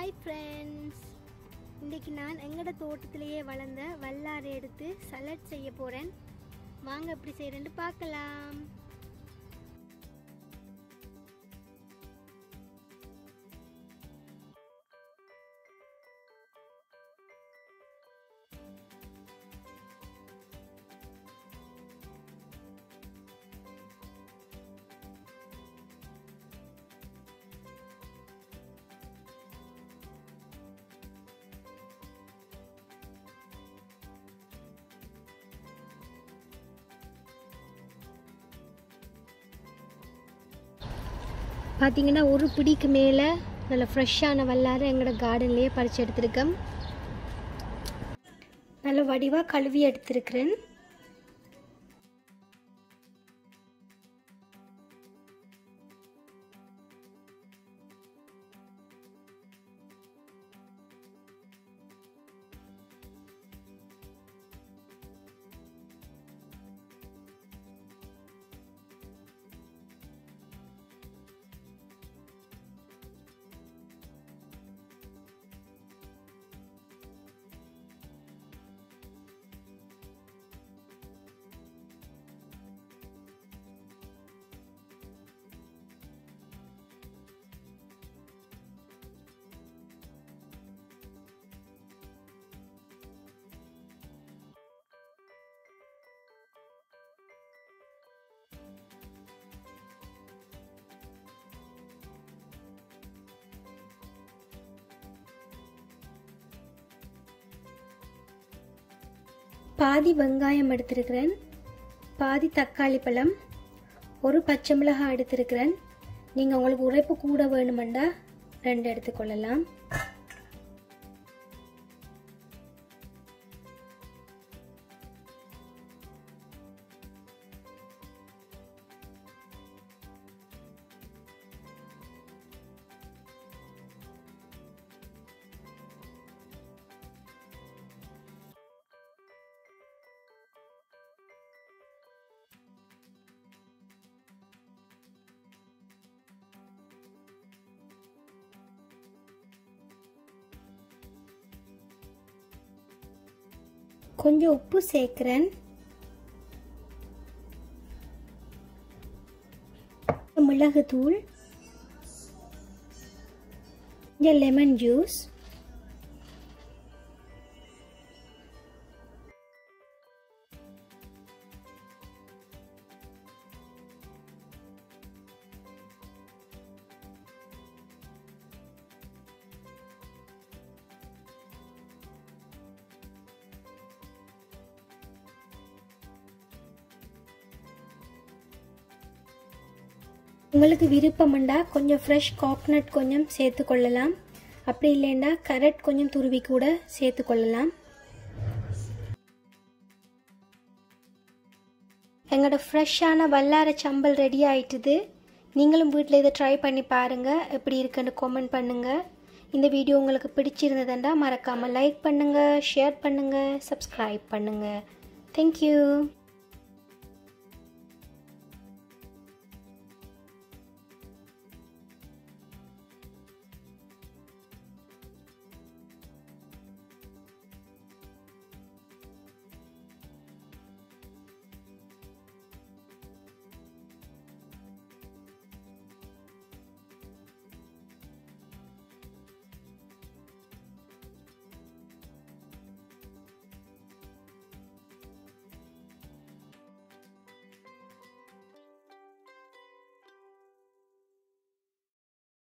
hi friends இன்றைக்கி நான் எங்களோட தோட்டத்திலேயே வளர்ந்த வல்லாரை எடுத்து சலட் செய்ய போகிறேன் வாங்க எப்படி செய்கிறேன்னு பார்க்கலாம் பார்த்தீங்கன்னா ஒரு பிடிக்கு மேலே நல்ல ஃப்ரெஷ்ஷான வல்லாரை எங்களோட கார்டன்லேயே பறித்து எடுத்திருக்கேன் நல்ல வடிவாக கழுவி எடுத்திருக்கிறேன் பாதி வெங்காயம் எடுத்திருக்கிறேன் பாதி தக்காளி பழம் ஒரு பச்சை மிளகாய் எடுத்திருக்கிறேன் நீங்கள் உங்களுக்கு உரைப்பு கூட வேணுமெண்டா ரெண்டு எடுத்துக்கொள்ளலாம் கொஞ்சம் உப்பு சேர்க்குறேன் மிளகுத்தூள் கொஞ்சம் லெமன் ஜூஸ் உங்களுக்கு விருப்பம்ண்டா கொஞ்சம் ஃப்ரெஷ் காக்னட் கொஞ்சம் சேர்த்து கொள்ளலாம் அப்படி இல்லைண்டா கரட் கொஞ்சம் துருவி கூட சேர்த்து கொள்ளலாம் எங்களோட ஃப்ரெஷ்ஷான வல்லார சம்பல் ரெடி ஆயிட்டுது நீங்களும் வீட்டில் இதை ட்ரை பண்ணி பாருங்கள் எப்படி இருக்குன்னு கமெண்ட் பண்ணுங்கள் இந்த வீடியோ உங்களுக்கு பிடிச்சிருந்ததுண்டா மறக்காமல் லைக் பண்ணுங்கள் ஷேர் பண்ணுங்கள் சப்ஸ்கிரைப் பண்ணுங்கள் தேங்க்யூ